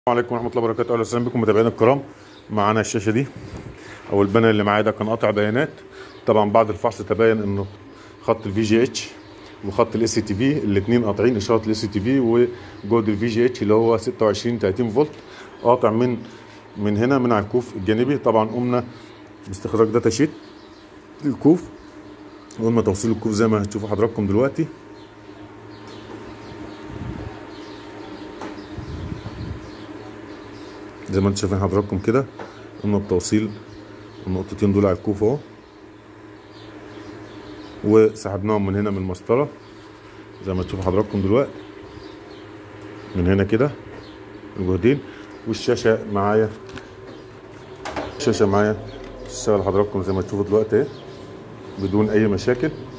السلام عليكم ورحمه الله وبركاته اهلا وسهلا بكم متابعينا الكرام معانا الشاشه دي او البانر اللي معايا ده كان قاطع بيانات طبعا بعد الفحص تبين انه خط الفي جي اتش وخط الاس تي في الاثنين قاطعين اشاره الاس تي في وجهد الفي جي اتش اللي هو 26 30 فولت قاطع من من هنا من على الكوف الجانبي طبعا قمنا باستخراج داتا شيت الكوف وقلنا توصيل الكوف زي ما هتشوفوا حضراتكم دلوقتي زي ما انتم شايفين حضراتكم كده قمنا بتوصيل النقطتين دول على الكوف اهو وسحبناهم من هنا من المسطره زي ما تشوفوا حضراتكم دلوقتي من هنا كده الجهدين والشاشه معايا الشاشه معايا تشتغل حضراتكم زي ما تشوفوا دلوقتي اهي بدون اي مشاكل